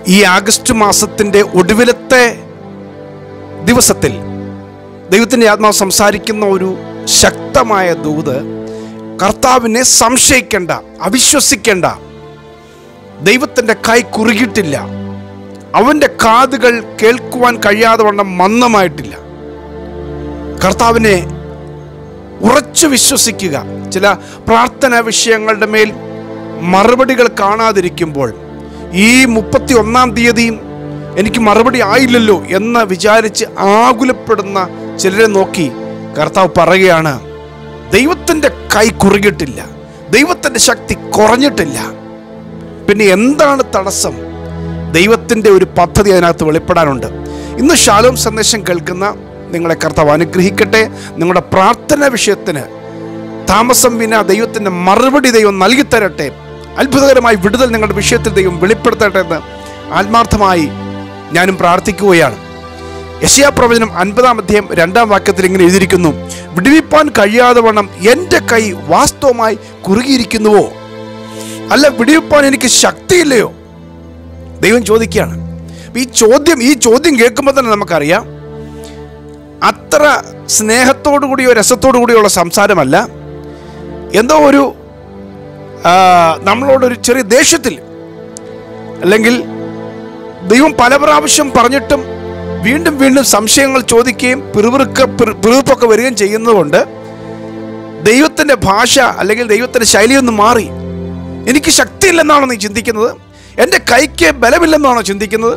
ഈ ആഗസ്റ്റ് മാസത്തിൻ്റെ ഒടുവിലത്തെ ദിവസത്തിൽ ദൈവത്തിൻ്റെ ആത്മാവ് സംസാരിക്കുന്ന ഒരു ശക്തമായ ദൂത് കർത്താവിനെ സംശയിക്കേണ്ട അവിശ്വസിക്കേണ്ട ദൈവത്തിൻ്റെ കൈ കുറുകിയിട്ടില്ല അവൻ്റെ കാതുകൾ കേൾക്കുവാൻ കഴിയാതെ വണ്ണം മന്ദമായിട്ടില്ല കർത്താവിനെ ഉറച്ചു വിശ്വസിക്കുക ചില പ്രാർത്ഥനാ വിഷയങ്ങളുടെ മേൽ മറുപടികൾ കാണാതിരിക്കുമ്പോൾ ഈ മുപ്പത്തി ഒന്നാം തീയതിയും എനിക്ക് മറുപടി ആയില്ലല്ലോ എന്ന് വിചാരിച്ച് ആകുലപ്പെടുന്ന ചിലരെ നോക്കി കർത്താവ് പറയുകയാണ് ദൈവത്തിൻ്റെ കൈ കുറുകിയിട്ടില്ല ദൈവത്തിൻ്റെ ശക്തി കുറഞ്ഞിട്ടില്ല പിന്നെ എന്താണ് തടസ്സം ദൈവത്തിൻ്റെ ഒരു പദ്ധതി അതിനകത്ത് വെളിപ്പെടാനുണ്ട് ഇന്ന് ശാലോം സന്ദേശം കേൾക്കുന്ന നിങ്ങളെ കർത്താവ് അനുഗ്രഹിക്കട്ടെ നിങ്ങളുടെ പ്രാർത്ഥന വിഷയത്തിന് താമസം വിന ദൈവത്തിൻ്റെ മറുപടി ദൈവം നൽകി തരട്ടെ അത്ഭുതകരമായി വിടുതൽ നിങ്ങളുടെ വിഷയത്തിൽ ദൈവം വെളിപ്പെടുത്തട്ടെ എന്ന് ആത്മാർത്ഥമായി ഞാനും പ്രാർത്ഥിക്കുകയാണ് യശയാ പ്രവചനം അൻപതാം അധ്യായം രണ്ടാം വാക്യത്തിൽ ഇങ്ങനെ എഴുതിയിരിക്കുന്നു വിടുവിപ്പാൻ കഴിയാതെ വണ്ണം എൻ്റെ കൈ വാസ്തവമായി കുറുകിയിരിക്കുന്നുവോ അല്ല വിടുവിപ്പാൻ എനിക്ക് ശക്തിയില്ലയോ ദൈവം ചോദിക്കുകയാണ് അപ്പൊ ഈ ചോദ്യം ഈ ചോദ്യം കേൾക്കുമ്പോൾ തന്നെ നമുക്കറിയാം അത്ര സ്നേഹത്തോടു കൂടിയോ രസത്തോടു കൂടിയുള്ള സംസാരമല്ല എന്തോ ഒരു ആ, നമ്മളോടൊരു ചെറിയ ദേഷ്യത്തിൽ അല്ലെങ്കിൽ ദൈവം പല പ്രാവശ്യം പറഞ്ഞിട്ടും വീണ്ടും വീണ്ടും സംശയങ്ങൾ ചോദിക്കുകയും പിറുപിറുക്ക പിറു- പിറുപിറുപ്പൊക്കെ വരികയും ചെയ്യുന്നതുകൊണ്ട് ദൈവത്തിൻ്റെ ഭാഷ അല്ലെങ്കിൽ ദൈവത്തിൻ്റെ ശൈലിയൊന്ന് മാറി എനിക്ക് ശക്തിയില്ലെന്നാണോ നീ ചിന്തിക്കുന്നത് എൻ്റെ കൈക്ക് ബലമില്ലെന്നാണോ ചിന്തിക്കുന്നത്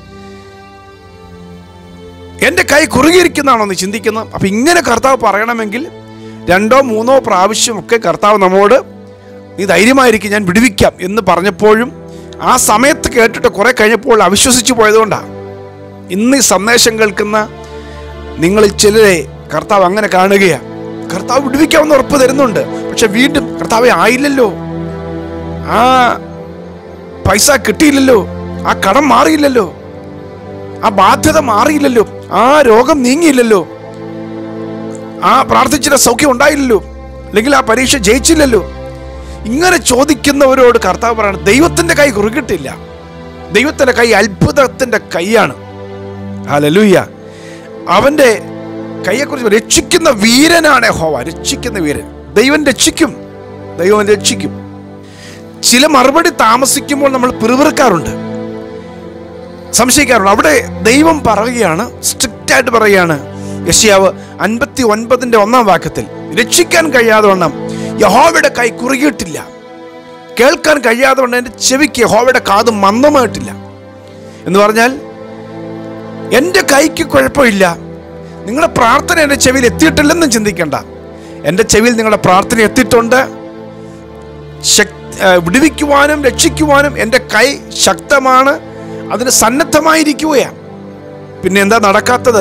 എൻ്റെ കൈ കുറുകിയിരിക്കുന്നതാണോ നീ ചിന്തിക്കുന്നത് അപ്പം ഇങ്ങനെ കർത്താവ് പറയണമെങ്കിൽ രണ്ടോ മൂന്നോ പ്രാവശ്യമൊക്കെ കർത്താവ് നമ്മോട് നീ ധൈര്യമായിരിക്കും ഞാൻ വിടുവിക്കാം എന്ന് പറഞ്ഞപ്പോഴും ആ സമയത്ത് കേട്ടിട്ട് കുറെ കഴിഞ്ഞപ്പോൾ അവിശ്വസിച്ച് പോയതുകൊണ്ടാണ് ഇന്ന് ഈ സന്ദേശം കേൾക്കുന്ന നിങ്ങളിൽ ചിലരെ കർത്താവ് അങ്ങനെ കാണുകയാണ് കർത്താവ് വിടുവിക്കാമെന്ന് ഉറപ്പ് തരുന്നുണ്ട് പക്ഷെ വീണ്ടും കർത്താവെ ആയില്ലല്ലോ ആ പൈസ കിട്ടിയില്ലല്ലോ ആ കടം മാറിയില്ലല്ലോ ആ ബാധ്യത മാറിയില്ലല്ലോ ആ രോഗം നീങ്ങിയില്ലല്ലോ ആ പ്രാർത്ഥിച്ചിട്ട് സൗഖ്യം ഉണ്ടായില്ലല്ലോ അല്ലെങ്കിൽ ആ പരീക്ഷ ജയിച്ചില്ലല്ലോ ഇങ്ങനെ ചോദിക്കുന്നവരോട് കർത്താവ് പറയാണ് ദൈവത്തിന്റെ കൈ കുറുകിട്ടില്ല ദൈവത്തിന്റെ കൈ അത്ഭുതത്തിന്റെ കൈയാണ് ഹല്ലേലൂയ അവന്റെ കൈയെക്കുറിച്ച് രക്ഷിക്കുന്ന വീരനാണ് ഹോവ രക്ഷിക്കുന്ന വീരൻ ദൈവം രക്ഷിക്കും ദൈവം രക്ഷിക്കും ചില മറുപടി താമസിക്കുമ്പോൾ നമ്മൾ പിറുപിറുക്കാറുണ്ട് സംശയിക്കാറുണ്ട് അവിടെ ദൈവം പറയുകയാണ് സ്ട്രിക്റ്റ് ആയിട്ട് പറയുകയാണ് യഷ്യാവ് അൻപത്തി ഒൻപതിൻ്റെ ഒന്നാം വാക്യത്തിൽ രക്ഷിക്കാൻ കഴിയാതെ വണ്ണം യഹോവയുടെ കൈ കുറുകിയിട്ടില്ല കേൾക്കാൻ കഴിയാതെ വണ്ണം എൻ്റെ ചെവിക്ക് യഹോവയുടെ കാത് മന്ദമായിട്ടില്ല എന്ന് പറഞ്ഞാൽ എൻ്റെ കൈക്ക് കുഴപ്പമില്ല നിങ്ങളുടെ പ്രാർത്ഥന എൻ്റെ ചെവിയിൽ എത്തിയിട്ടില്ലെന്നും ചിന്തിക്കേണ്ട എൻ്റെ ചെവിയിൽ നിങ്ങളുടെ പ്രാർത്ഥന എത്തിയിട്ടുണ്ട് ശക് ആ, വിടുവിക്കുവാനും രക്ഷിക്കുവാനും എൻ്റെ കൈ ശക്തമാണ് അതിന് സന്നദ്ധമായിരിക്കുകയാണ് പിന്നെ എന്താ നടക്കാത്തത്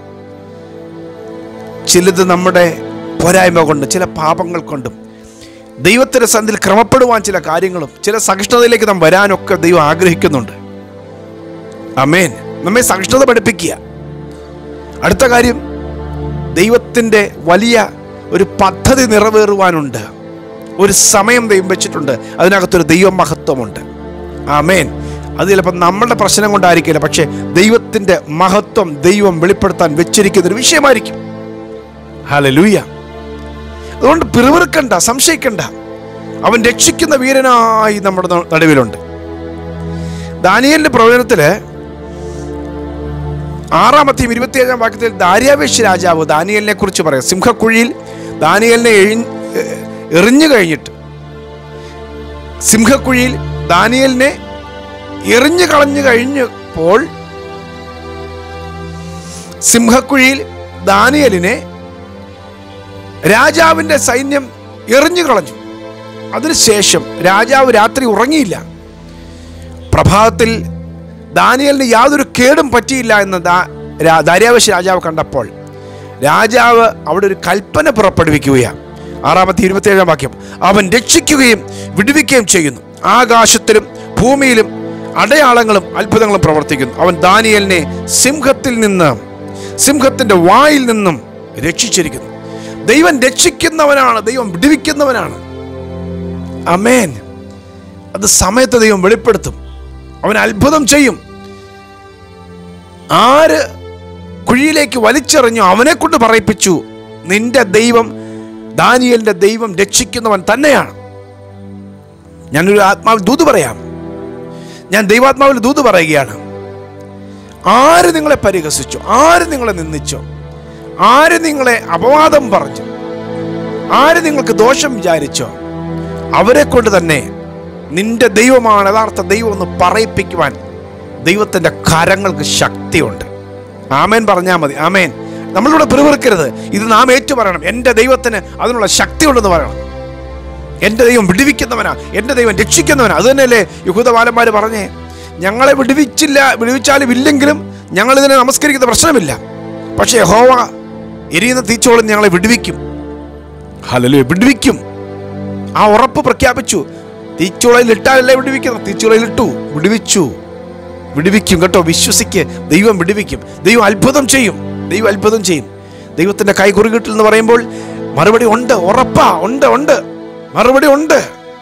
ചിലത് നമ്മുടെ പോരായ്മ കൊണ്ട് ചില പാപങ്ങൾ കൊണ്ടും ദൈവത്തിൻ്റെ സന്ധിയിൽ ക്രമപ്പെടുവാൻ ചില കാര്യങ്ങളും ചില സഹിഷ്ണുതയിലേക്ക് നാം വരാനൊക്കെ ദൈവം ആഗ്രഹിക്കുന്നുണ്ട് അമേൻ നമ്മെ സഹിഷ്ണുത പഠിപ്പിക്കുക അടുത്ത കാര്യം ദൈവത്തിൻ്റെ വലിയ ഒരു പദ്ധതി നിറവേറുവാനുണ്ട് ഒരു സമയം ദൈവം വെച്ചിട്ടുണ്ട് അതിനകത്തൊരു ദൈവ മഹത്വമുണ്ട് ആമേൻ അത് ചിലപ്പോൾ നമ്മളുടെ പ്രശ്നം കൊണ്ടായിരിക്കില്ല പക്ഷേ ദൈവത്തിൻ്റെ മഹത്വം ദൈവം വെളിപ്പെടുത്താൻ വെച്ചിരിക്കുന്ന ഒരു വിഷയമായിരിക്കും ഹലലൂയ അതുകൊണ്ട് പിറുവിറുക്കണ്ട സംശയിക്കണ്ട അവൻ രക്ഷിക്കുന്ന വീരനായി നമ്മുടെ ന- നടുവിലുണ്ട് ദാനിയലിന്റെ പ്രവചനത്തില് ആറാമത്തെയും ഇരുപത്തിയേഴാം വാക്യത്തിൽ ദാര്യാവേശ് രാജാവ് ദാനിയലിനെ കുറിച്ച് പറയാം സിംഹക്കുഴിയിൽ ദാനിയലിനെ എഴി- എ- എറിഞ്ഞു കഴിഞ്ഞിട്ട് സിംഹക്കുഴിയിൽ ദാനിയലിനെ എറിഞ്ഞു കളഞ്ഞു കഴിഞ്ഞപ്പോൾ സിംഹക്കുഴിയിൽ ദാനിയലിനെ രാജാവിന്റെ സൈന്യം എറിഞ്ഞു കളഞ്ഞു അതിനുശേഷം രാജാവ് രാത്രി ഉറങ്ങിയില്ല പ്രഭാതത്തിൽ ദാനിയലിന് യാതൊരു കേടും പറ്റിയില്ല എന്ന് ദാ- രാ- ദാര്യാവേശ് രാജാവ് കണ്ടപ്പോൾ രാജാവ് അവിടെ ഒരു കൽപ്പന പുറപ്പെടുവിക്കുകയാണ് ആറാമത്തെ ഇരുപത്തിയേഴാം വാക്യം അവൻ രക്ഷിക്കുകയും വിടുവിക്കുകയും ചെയ്യുന്നു ആകാശത്തിലും ഭൂമിയിലും അടയാളങ്ങളും അത്ഭുതങ്ങളും പ്രവർത്തിക്കുന്നു അവൻ ദാനിയലിനെ സിംഹത്തിൽ നിന്ന് സിംഹത്തിന്റെ വായിൽ നിന്നും രക്ഷിച്ചിരിക്കുന്നു ദൈവം രക്ഷിക്കുന്നവനാണ് ദൈവം വിടുവിക്കുന്നവനാണ് അമേൻ അത് സമയത്ത് ദൈവം വെളിപ്പെടുത്തും അവൻ അത്ഭുതം ചെയ്യും ആര് കുഴിയിലേക്ക് വലിച്ചെറിഞ്ഞു അവനെ കൊണ്ട് പറയിപ്പിച്ചു നിന്റെ ദൈവം ദാനിയലിന്റെ ദൈവം രക്ഷിക്കുന്നവൻ തന്നെയാണ് ഞാനൊരു ആത്മാവിൽ ദൂത് പറയാം ഞാൻ ദൈവാത്മാവിൽ ദൂത് പറയുകയാണ് ആര് നിങ്ങളെ പരിഹസിച്ചു ആര് നിങ്ങളെ നിന്ദിച്ചോ ആര് നിങ്ങളെ അപവാദം പറഞ്ഞു ആര് നിങ്ങൾക്ക് ദോഷം വിചാരിച്ചോ അവരെ കൊണ്ട് തന്നെ നിന്റെ ദൈവമാണ് യഥാർത്ഥ ദൈവം എന്ന് പറയിപ്പിക്കുവാൻ ദൈവത്തിൻ്റെ കരങ്ങൾക്ക് ശക്തിയുണ്ട് ആമേൻ പറഞ്ഞാൽ മതി ആമേൻ നമ്മളിവിടെ പിറുവിറുക്കരുത് ഇത് നാം ഏറ്റു പറയണം എൻ്റെ ദൈവത്തിന് അതിനുള്ള ശക്തിയുണ്ടെന്ന് പറയണം എൻ്റെ ദൈവം വിടുവിക്കുന്നവനാ എൻ്റെ ദൈവം രക്ഷിക്കുന്നവനാ അത് തന്നെയല്ലേ യഹൂദബാലന്മാർ പറഞ്ഞേ ഞങ്ങളെ വിടുവിച്ചില്ല വിടുവിച്ചാലും ഇല്ലെങ്കിലും ഞങ്ങൾ ഇതിനെ നമസ്കരിക്കുന്ന പ്രശ്നമില്ല പക്ഷേ ഹോവ എരിയുന്ന തീച്ചോളം ഞങ്ങളെ വിടുവിക്കും ഹലോ വിടുവിക്കും ആ ഉറപ്പ് പ്രഖ്യാപിച്ചു തീച്ചുളയിൽ ഇട്ടാലല്ലേ വിടുവിക്കുന്നത് തീച്ചുളയിൽ ഇട്ടു വിടുവിച്ചു വിടുവിക്കും കേട്ടോ വിശ്വസിക്ക് ദൈവം വിടുവിക്കും ദൈവം അത്ഭുതം ചെയ്യും ദൈവം അത്ഭുതം ചെയ്യും ദൈവത്തിന്റെ കൈ കുറുകിട്ടിൽ എന്ന് പറയുമ്പോൾ മറുപടി ഉണ്ട് ഉറപ്പാ ഉണ്ട് ഉണ്ട് മറുപടി ഉണ്ട്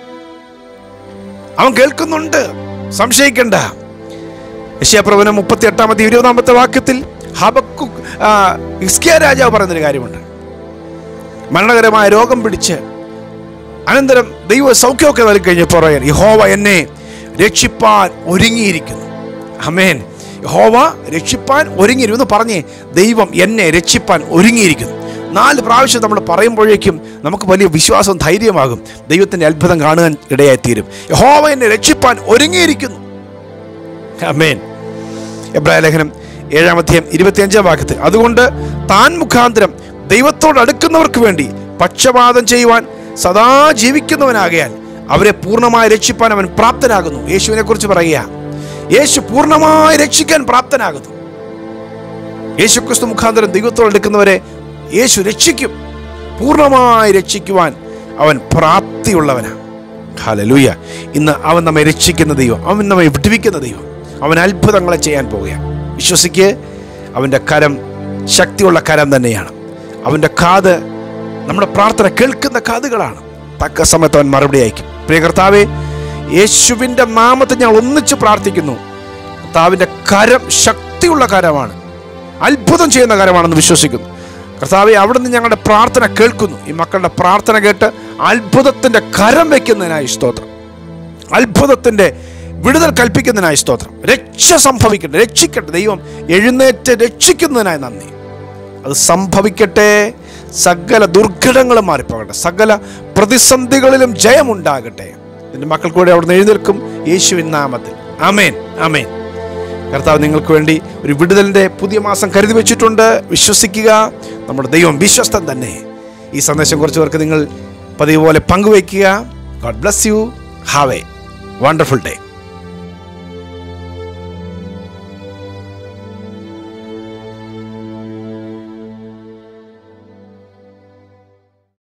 അവൻ കേൾക്കുന്നുണ്ട് സംശയിക്കണ്ട യശ്യാപ്രവനം മുപ്പത്തി എട്ടാമത്തെ ഇരുപതാമത്തെ വാക്യത്തിൽ ഹബക്കു ഇസ്കിയ രാജാവ് പറയുന്നൊരു കാര്യമുണ്ട് മരണകരമായ രോഗം പിടിച്ച് അനന്തരം ദൈവ സൗഖ്യമൊക്കെ നൽകി കഴിഞ്ഞപ്പോൾ പറയാൻ യഹോവ എന്നെ രക്ഷിപ്പാൻ ഒരുങ്ങിയിരിക്കുന്നു അമേൻ യഹോവ രക്ഷിപ്പാൻ ഒരുങ്ങിയിരുന്നു എന്ന് പറഞ്ഞേ ദൈവം എന്നെ രക്ഷിപ്പാൻ ഒരുങ്ങിയിരിക്കുന്നു നാല് പ്രാവശ്യം നമ്മൾ പറയുമ്പോഴേക്കും നമുക്ക് വലിയ വിശ്വാസവും ധൈര്യമാകും ദൈവത്തിൻ്റെ അത്ഭുതം കാണുവാൻ ഇടയായിത്തീരും യഹോവ എന്നെ രക്ഷിപ്പാൻ ഒരുങ്ങിയിരിക്കുന്നു അമേൻ എബ്രായ ലേഖനം ഏഴാമധ്യം ഇരുപത്തിയഞ്ചാം വാക്യത്തിൽ അതുകൊണ്ട് താൻ മുഖാന്തരം ദൈവത്തോട് അടുക്കുന്നവർക്ക് വേണ്ടി പക്ഷപാതം ചെയ്യുവാൻ സദാ ജീവിക്കുന്നവനാകയാൽ അവരെ പൂർണ്ണമായി രക്ഷിപ്പാൻ അവൻ പ്രാപ്തനാകുന്നു യേശുവിനെ കുറിച്ച് പറയുക യേശു പൂർണ്ണമായി രക്ഷിക്കാൻ പ്രാപ്തനാകുന്നു യേശു ക്രിസ്തു മുഖാന്തരം ദൈവത്തോട് എടുക്കുന്നവരെ യേശു രക്ഷിക്കും പൂർണ്ണമായി രക്ഷിക്കുവാൻ അവൻ പ്രാപ്തിയുള്ളവനാണ് ഹലലൂയ ഇന്ന് അവൻ നമ്മെ രക്ഷിക്കുന്ന ദൈവം അവൻ നമ്മെ വിടുവിക്കുന്ന ദൈവം അവൻ അത്ഭുതങ്ങളെ ചെയ്യാൻ പോവുകയാണ് വിശ്വസിക്ക് അവൻ്റെ കരം ശക്തിയുള്ള കരം തന്നെയാണ് അവൻ്റെ കാത് നമ്മുടെ പ്രാർത്ഥന കേൾക്കുന്ന കാതുകളാണ് തക്ക സമയത്ത് അവൻ മറുപടി അയക്കും പ്രിയ കർത്താവെ യേശുവിൻ്റെ നാമത്തിൽ ഞങ്ങൾ ഒന്നിച്ച് പ്രാർത്ഥിക്കുന്നു കർത്താവിൻ്റെ കരം ശക്തിയുള്ള കരമാണ് അത്ഭുതം ചെയ്യുന്ന കരമാണെന്ന് വിശ്വസിക്കുന്നു കർത്താവെ അവിടുന്ന് ഞങ്ങളുടെ പ്രാർത്ഥന കേൾക്കുന്നു ഈ മക്കളുടെ പ്രാർത്ഥന കേട്ട് അത്ഭുതത്തിൻ്റെ കരം വയ്ക്കുന്നതിനായി സ്തോത്രം അത്ഭുതത്തിൻ്റെ വിടുതൽ കൽപ്പിക്കുന്നതിനായി സ്തോത്രം രക്ഷ സംഭവിക്കട്ടെ രക്ഷിക്കട്ടെ ദൈവം എഴുന്നേറ്റ് രക്ഷിക്കുന്നതിനായി നന്ദി അത് സംഭവിക്കട്ടെ സകല ദുർഘടങ്ങളും മാറിപ്പോകട്ടെ സകല പ്രതിസന്ധികളിലും ജയമുണ്ടാകട്ടെ നിന്റെ മക്കൾ കൂടെ അവിടെ എഴുന്നേൽക്കും യേശുവിൻ നാമത്തിൽ അമേൻ അമേൻ കർത്താവ് നിങ്ങൾക്ക് വേണ്ടി ഒരു വിടുതലിൻ്റെ പുതിയ മാസം കരുതി വെച്ചിട്ടുണ്ട് വിശ്വസിക്കുക നമ്മുടെ ദൈവം വിശ്വസ്തൻ തന്നെ ഈ സന്ദേശം കുറച്ച് പേർക്ക് നിങ്ങൾ പതിവ് പോലെ പങ്കുവയ്ക്കുക God bless you have a wonderful day